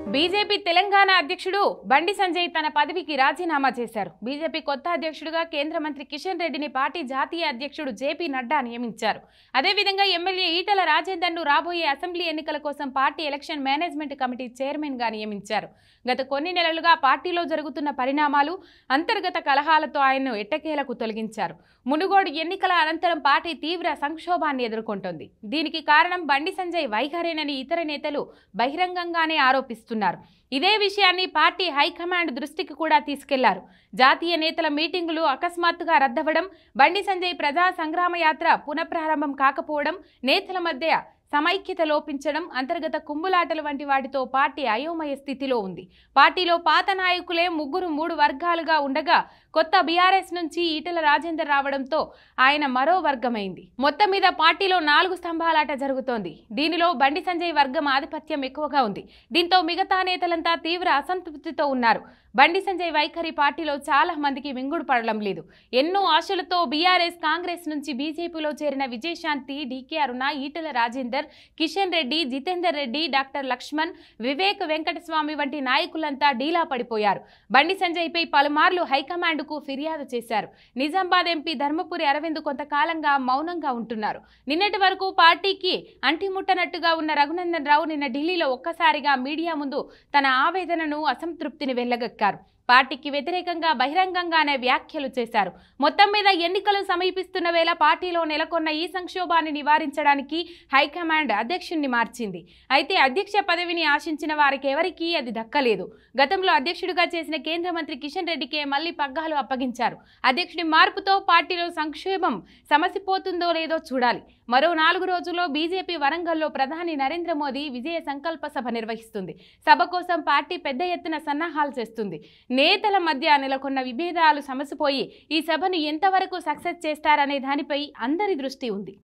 BJP Telangana అధ్యక్షుడు బండి సంజయ్ తన పదవికి రాజీనామా చేశారు బీజేపీ కొత్త అధ్యక్షుడిగా కేంద్ర మంత్రి కిషన్ రెడ్డిని పార్టీ జాతీయ అధ్యక్షుడు జేపీ నడ్డా నియమించారు అదేవిధంగా ఎమ్మెల్యే ఈటల రాజేందర్ను రాబోయే అసెంబ్లీ ఎన్నికల కోసం party election management committee chairman గా నియమించారు గత కొన్ని నెలలుగా పార్టీలో జరుగుతున్న పరిణామాలు అంతర్గత కలహాలతో ఆయన్ను ఎట్టకేలకు తొలగించారు మునుగోడు ఎన్నికల అనంతరం పార్టీ తీవ్ర సంక్షోభాన్ని ఎదుర్కొంటోంది దీనికి కారణం బండి సంజయ్ వైఖరేనని ఇతర నేతలు బహిరంగంగానే ఆరోపిస్తున్నారు ఇదే విషయాన్ని పార్టీ హైకమాండ్ దృష్టికి కూడా తీసుకెళ్లారు జాతీయ నేతల మీటింగులు అకస్మాత్తుగా రద్దవడం బండి సంజయ్ ప్రజా సంగ్రామ యాత్ర పునఃప్రారంభం కాకపోవడం నేతల మధ్య సమైక్యత లోపించడం అంతర్గత కుంబులాటలు వంటి వాటితో పార్టీ అయోమయ స్థితిలో ఉంది పార్టీలో పాత నాయకులే ముగ్గురు మూడు వర్గాలుగా ఉండగా కొత్త బీఆర్ఎస్ నుంచి ఈటల రాజేందర్ రావడంతో ఆయన మరో వర్గమైంది మొత్తం మీద పార్టీలో నాలుగు స్తంభాలాట జరుగుతోంది దీనిలో బండి సంజయ్ వర్గం ఆధిపత్యం ఎక్కువగా ఉంది దీంతో మిగతా నేతలంతా తీవ్ర అసంతృప్తితో ఉన్నారు బండి సంజయ్ వైఖరి పార్టీలో చాలా మందికి మింగుడు పడడం లేదు ఎన్నో ఆశలతో బీఆర్ఎస్ కాంగ్రెస్ నుంచి బీజేపీలో చేరిన విజయశాంతి డీకే అరుణ ఈటల రాజేందర్ కిషన్ రెడ్డి జితేందర్ రెడ్డి డాక్టర్ లక్ష్మణ్ వివేక్ వెంకటస్వామి వంటి నాయకులంతా డీలా పడిపోయారు బండి సంజయ్పై పలుమార్లు హైకమాండ్కు ఫిర్యాదు చేశారు నిజామాబాద్ ఎంపీ ధర్మపురి అరవింద్ కొంతకాలంగా మౌనంగా ఉంటున్నారు నిన్నటి వరకు పార్టీకి అంటిముట్టనట్టుగా ఉన్న రఘునందన్ రావు నిన్న ఢిల్లీలో ఒక్కసారిగా మీడియా ముందు తన ఆవేదనను అసంతృప్తిని వెళ్ళగక్కారు పార్టీకి వ్యతిరేకంగా బహిరంగంగానే వ్యాఖ్యలు చేశారు మొత్తం మీద ఎన్నికలు సమీపిస్తున్న వేళ పార్టీలో నెలకొన్న ఈ సంక్షోభాన్ని నివారించడానికి హైకమాండ్ అధ్యక్షుణ్ణి మార్చింది అయితే అధ్యక్ష పదవిని ఆశించిన వారికి ఎవరికీ అది దక్కలేదు గతంలో అధ్యక్షుడిగా చేసిన కేంద్ర మంత్రి కిషన్ రెడ్డికే మళ్లీ పగ్గాలు అప్పగించారు అధ్యక్షుడి మార్పుతో పార్టీలో సంక్షేమం సమసిపోతుందో లేదో చూడాలి మరో నాలుగు రోజుల్లో బీజేపీ వరంగల్లో ప్రధాని నరేంద్ర మోదీ విజయ సంకల్ప సభ నిర్వహిస్తుంది సభ కోసం పార్టీ పెద్ద ఎత్తున సన్నాహాలు చేస్తుంది నేతల మధ్య నెలకొన్న విభేదాలు సమసిపోయి ఈ సభను ఎంతవరకు సక్సెస్ చేస్తారనే దానిపై అందరి దృష్టి ఉంది